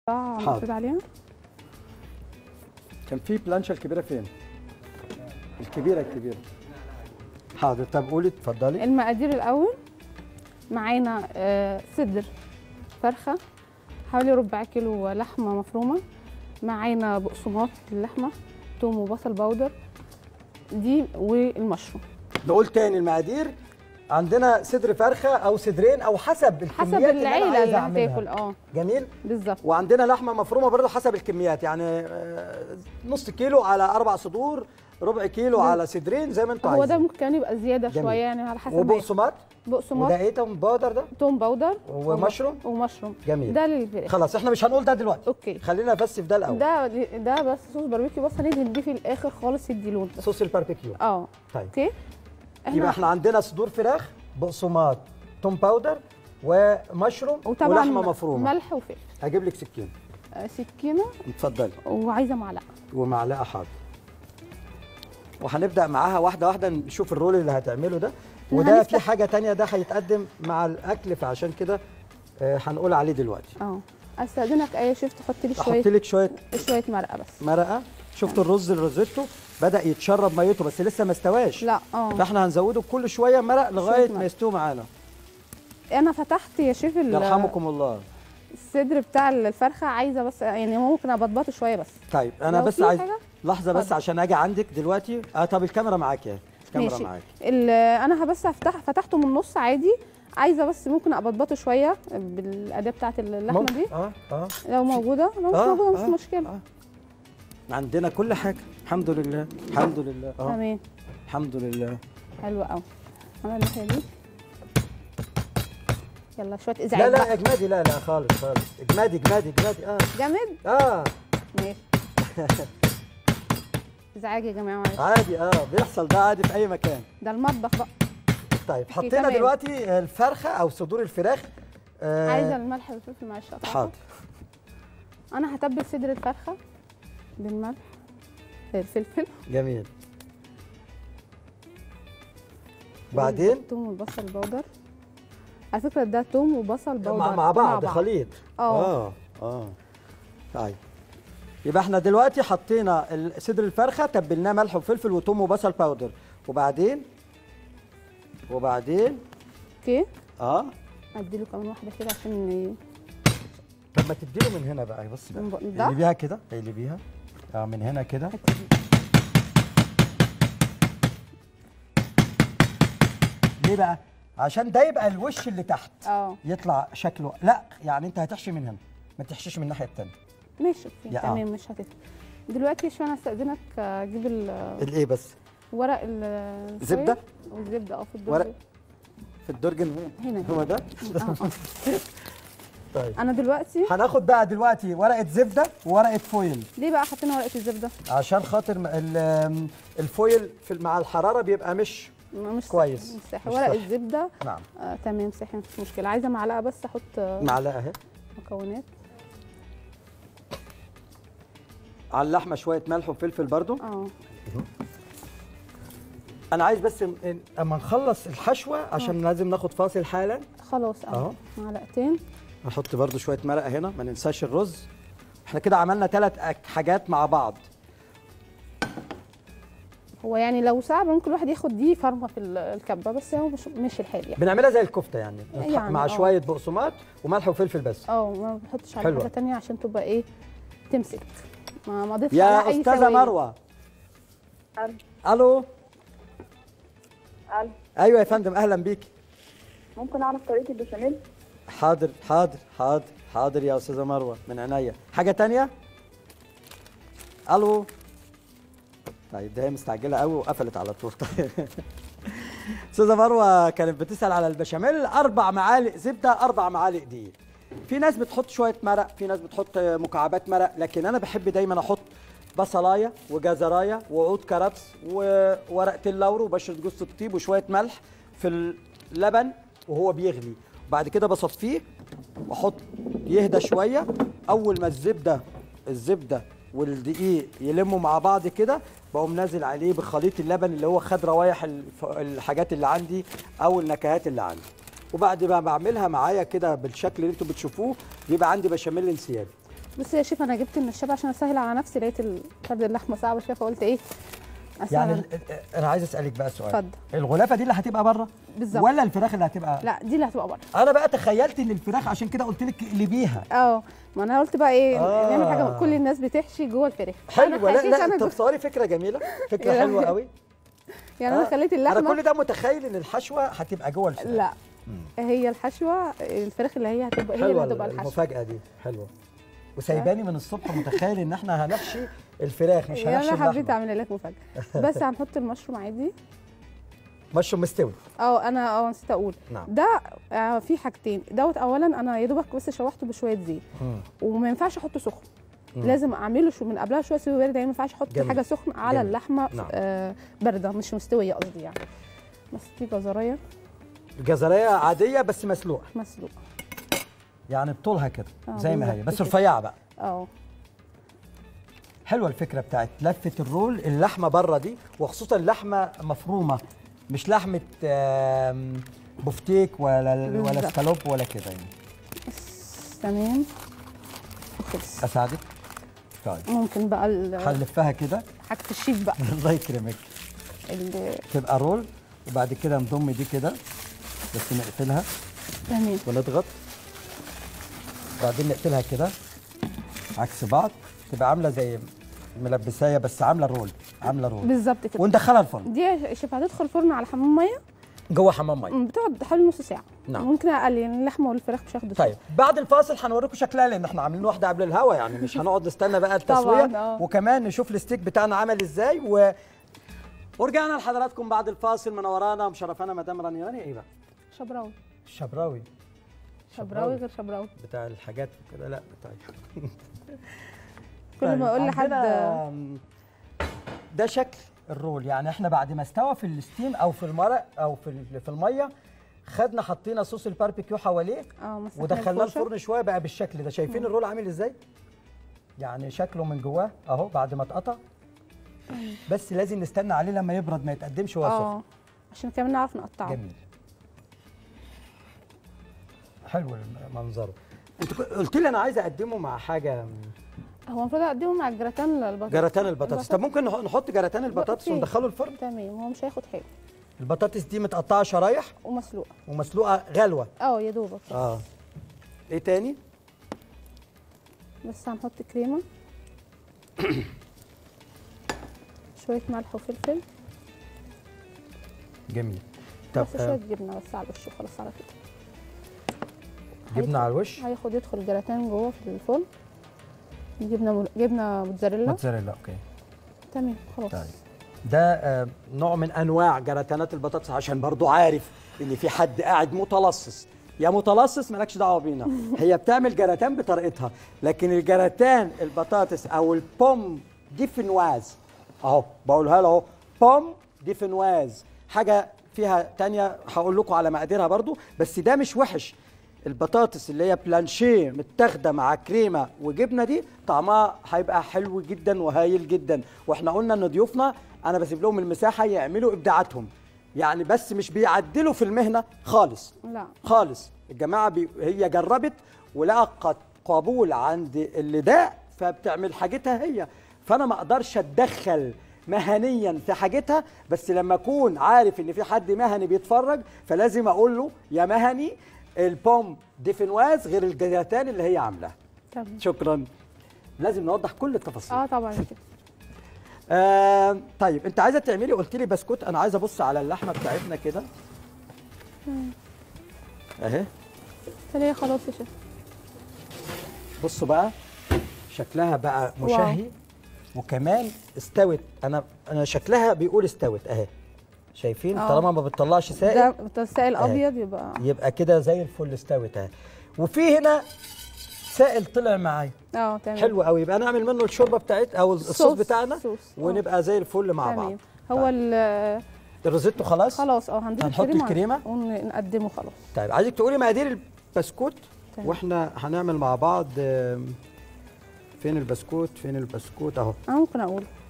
حاضر. المفروض عليها كان في بلانشا الكبيره فين الكبيره الكبيره حاضر طب قولي اتفضلي المقادير الاول معانا آه، صدر فرخه حوالي ربع كيلو لحمه مفرومه معانا بقسماط اللحمه توم وبصل باودر دي والمشروم نقول تاني المقادير عندنا صدر فرخه او صدرين او حسب الكميات حسب اللي أنا العيله عايز اللي أعملها. هتاكل اه جميل بالظبط وعندنا لحمه مفرومه برضه حسب الكميات يعني آه، نص كيلو على اربع صدور ربع كيلو بال- على صدرين زي ما انتوا هو ده عايزين ممكن كان يبقى زياده جميل. شويه يعني على حسب ما- وبقسماط وده بقسماط ايه توم باودر ده توم باودر ومشروم ومشروم جميل ده للفراخ خلاص احنا مش هنقول ده دلوقتي اوكي خلينا بس في ده الاول ده ده بس صوص باربيكيو بس هنيجي نديه في الاخر خالص يدي لون بس. صوص الباربيكيو اه طيب اوكي يبقى احنا عندنا صدور فراخ بقسماط توم باودر ومشروم وطبعا ولحمه مفرومه ملح وفلفل هجيب لك سكين آه، سكينه اتفضلي وعايزه معلقه ومعلقه حاضر وهنبدا معاها واحده واحده نشوف الرول اللي هتعمله ده وده هنفتح- في حاجه تانية ده هيتقدم مع الاكل فعشان كده آه، هنقول عليه دلوقتي اه استاذنك اي شيف تحط لي احط شويه لك شويه شويه مرقه بس مرقه شفت الرز الروزيتو بدا يتشرب ميته بس لسه ما استواش لا اه فاحنا هنزوده كل شويه مرق لغايه مرق. ما يستوي معانا انا فتحت يا شيف ال- يرحمكم الله الصدر بتاع الفرخه عايزه بس يعني ممكن ابطبطه شويه بس طيب انا لو بس في عايز حاجة؟ لحظه بس اتفضل. عشان اجي عندك دلوقتي اه طب الكاميرا معاك يا الكاميرا ماشي معاك ال- انا بس هفتح فتحته من النص عادي عايزه بس ممكن ابطبطه شويه بالاداه بتاعت اللحمه ممكن. دي اه اه لو موجوده لو مش آه، موجوده آه، مش مشكله آه. عندنا كل حاجه الحمد لله الحمد لله اه تمام الحمد لله حلو قوي انا الناحيه دي يلا شويه لا ازعاج لا بقى. اجمادي لا لا خالص خالص اجمادي اجمادي اجمادي اه جامد اه ماشي ازعاج يا جماعه معلش عادي اه بيحصل ده عادي في اي مكان ده المطبخ بقى طيب حطينا تمام. دلوقتي الفرخه او صدور الفراخ آه عايزه الملح والفلفل معلش أقطعها. حاضر انا هتبل صدر الفرخه بالملح الفلفل جميل بعدين الثوم والبصل البودر على فكره ده توم وبصل بودر مع, مع بعض خليط اه اه اه طيب يبقى احنا دلوقتي حطينا ال- صدر الفرخه تبلناه ملح وفلفل وثوم وبصل باودر وبعدين وبعدين اوكي اه اديله كمان واحده كده عشان ي- طب ما تديله من هنا بقى بص بقى من ده؟ اللي بيها كده اللي بيها اه من هنا كده ليه بقى عشان ده يبقى الوش اللي تحت اه يطلع شكله لا يعني انت هتحشي من هنا ما تحشيش من الناحيه الثانيه ماشي اوكي يا آه. تمام مش هتفرق دلوقتي عشان انا استاذنك آه، اجيب ال- الايه بس ورق ال- زبدة؟ الفويل والزبده اه في الدرج ورق؟ في الدرج هنا هنا. هو ده آه، آه. طيب انا دلوقتي هناخد بقى دلوقتي ورقه زبده وورقه فويل ليه بقى حطينا ورقه الزبده عشان خاطر م- ال- الفويل في مع الحراره بيبقى مش مش كويس. صحي. مش صحي مش ورق صحي. الزبده نعم آه تمام صحي مفيش مشكله عايزه معلقه بس احط آه، معلقه اهي مكونات على اللحمه شويه ملح وفلفل برضو اه انا عايز بس م- إن- اما نخلص الحشوه عشان لازم ناخد فاصل حالا خلاص أهو. اه معلقتين نحط برضو شويه مرقه هنا ما ننساش الرز احنا كده عملنا ثلاث حاجات مع بعض هو يعني لو صعب ممكن الواحد ياخد دي فرمه في ال- الكبه بس هو مش مش الحال يعني بنعملها زي الكفته يعني, نتح- يعني مع آه. شويه بقسماط وملح وفلفل بس اه ما بحطش على حلوة. حاجه تانية عشان تبقى ايه تمسك ما ما اضيفش يا عليها اي استاذه سوائل. مروه ألو. الو ألو. ايوه يا فندم اهلا بيك ممكن اعرف طريقه البشاميل حاضر حاضر حاضر حاضر يا استاذه مروه من عينيا حاجه تانية الو طيب ده هي مستعجله قوي وقفلت على طول طيب استاذه مروه كانت بتسال على البشاميل اربع معالق زبده اربع معالق دقيق في ناس بتحط شويه مرق في ناس بتحط مكعبات مرق لكن انا بحب دايما احط بصلايه وجزرايه وعود كرفس وورقتين لورو وبشره جوز الطيب وشويه ملح في اللبن وهو بيغلي وبعد كده بصفيه واحط يهدى شويه اول ما الزبده الزبده والدقيق يلموا مع بعض كده بقوم نازل عليه بخليط اللبن اللي هو خد روايح الف- الحاجات اللي عندي او النكهات اللي عندي وبعد ما بعملها معايا كده بالشكل اللي انتوا بتشوفوه بيبقى عندي بشاميل انسيابي بصي يا شيف انا جبت النشابه عشان اسهل على نفسي لقيت ال- فرد اللحمه صعبه شويه فقلت ايه أسهل يعني على- ال- ال- انا عايز اسالك بقى سؤال اتفضل. الغلافه دي اللي هتبقى بره بالظبط. ولا الفراخ اللي هتبقى لا دي اللي هتبقى بره انا بقى تخيلت ان الفراخ عشان كده قلت لك اقلبيها اه ما انا قلت بقى ايه آه. نعمل حاجه كل الناس بتحشي جوه الفراخ حلو أنا لا حشيت لا انا طب جو- صوري فكره جميله فكره يا حلوه لهوي. قوي يعني آه. انا خليت انا اللحمه كل ده متخيل ان الحشوه هتبقى جوه الفراخ لا هي الحشوه الفراخ اللي هي هتبقى هي اللي حلوه هتبقى الحشوه المفاجاه دي حلوه وسايباني من الصبح متخيل ان احنا هنحشي الفراخ مش يعني هنحشي انا حبيت اللحمه اعمل لك مفاجاه بس هنحط المشروم عادي مشروم مستوي اه انا اه نسيت اقول نعم. ده آه في حاجتين دوت اولا انا يا دوبك بس شوحته بشويه زيت مم. وما ينفعش احطه سخن لازم اعمله شو من قبلها شويه سوي بارد يعني ما ينفعش احط جميل. حاجه سخنه على جميل. اللحمه نعم. آه بارده مش مستويه قصدي يعني بس دي جزرايه جزريه عاديه بس مسلوقه مسلوقه يعني بطولها كده آه، زي ما هي بالظبط بس كده. رفيعه بقى اه حلوه الفكره بتاعت لفه الرول اللحمه بره دي وخصوصا لحمه مفرومه مش لحمه آم، بفتيك ولا ولا بالظبط. سكالوب ولا كده يعني بس تمام وخلص اساعدك طيب ممكن بقى ال- هنلفها كده حاجه الشيف بقى الله يكرمك ال- تبقى رول وبعد كده نضم دي كده بس نقفلها تمام ونضغط بعدين نقفلها كده عكس بعض تبقى عامله زي ملبسايه بس عامله رول عامله رول بالظبط كده وندخلها الفرن دي يا شيف هتدخل فرن على حمام ميه جوه حمام ميه م، بتقعد حوالي نص ساعه نعم. ممكن اقل يعني اللحمه والفراخ مش هياخدوا طيب بعد الفاصل هنوريكم شكلها لان احنا عاملين واحده قبل الهوا يعني مش هنقعد نستنى بقى التسويه طبعاً، آه. وكمان نشوف الستيك بتاعنا عمل ازاي و ورجعنا لحضراتكم بعد الفاصل منورانا ومشرفانا مدام رانياني ايه بقى؟ شبراوي الشبراوي شبراوي غير شبراوي بتاع الحاجات وكده لا طيب كل ما اقول لحد عندنا، ده شكل الرول يعني احنا بعد ما استوى في الستيم او في المرق او في ال- في الميه خدنا حطينا صوص الباربيكيو حواليه اه مسحنا ودخلناه الفرشة. الفرن شويه بقى بالشكل ده شايفين الرول عامل ازاي يعني شكله من جواه اهو بعد ما اتقطع بس لازم نستنى عليه لما يبرد ما يتقدمش وهو سخن اه عشان كمان نعرف نقطعه جميل حلو منظره انت كنت- قلت لي انا عايز اقدمه مع حاجه هو المفروض اقدمه مع الجراتان البطاطس جراتان البطاطس طب ممكن نح- نحط جراتان البطاطس أوكي. وندخله الفرن تمام هو مش هياخد حاجه البطاطس دي متقطعه شرايح ومسلوقه ومسلوقه غلوه اه يا دوبك اه ايه تاني بس هنحط كريمه شويه ملح وفلفل جميل طب بس شويه جبنه بس على الوش وخلاص على كده جبنه على الوش هياخد يدخل الجراتان جوه في الفرن جبنه مل... جبنه موتزاريلا موتزاريلا اوكي تمام خلاص طيب ده آه، نوع من انواع جراتانات البطاطس عشان برضو عارف ان في حد قاعد متلصص يا متلصص مالكش دعوه بينا هي بتعمل جراتان بطريقتها لكن الجراتان البطاطس او البوم دي فنواز اهو بقولها له اهو بوم دي فنواز حاجه فيها تانية هقول لكم على مقاديرها برضو بس ده مش وحش البطاطس اللي هي بلانشيه متاخده مع كريمه وجبنه دي طعمها هيبقى حلو جدا وهايل جدا واحنا قلنا ان ضيوفنا انا بسيب لهم المساحه يعملوا ابداعاتهم يعني بس مش بيعدلوا في المهنه خالص لا خالص الجماعه بي... هي جربت ولقت قبول عند اللي ده فبتعمل حاجتها هي فانا ما اقدرش اتدخل مهنيا في حاجتها بس لما اكون عارف ان في حد مهني بيتفرج فلازم اقول له يا مهني البوم دي فنواز غير الجراتان اللي هي عاملاها تمام شكرا لازم نوضح كل التفاصيل اه طبعا كده آه طيب انت عايزه تعملي قلت لي بسكوت انا عايزه ابص على اللحمه بتاعتنا كده اهي فليه خلاص يا شيخ بصوا بقى شكلها بقى مشهي وكمان استوت انا انا شكلها بيقول استوت اهي شايفين آه. طالما ما بتطلعش ده سائل السائل ابيض يبقى يبقى كده زي الفل استوت اهي وفي هنا سائل طلع معايا اه تمام حلو قوي يبقى نعمل منه الشوربه بتاعت او الصوص صوص- بتاعنا صوص، آه. ونبقى زي الفل مع بعض تمام هو ال- الروزيتو خلاص خلاص اه هنضيف هنحط الكريمة؟ ونقدمه خلاص طيب عايزك تقولي مقادير البسكوت تمام. واحنا هنعمل مع بعض آم، فين البسكوت فين البسكوت اهو انا ممكن اقول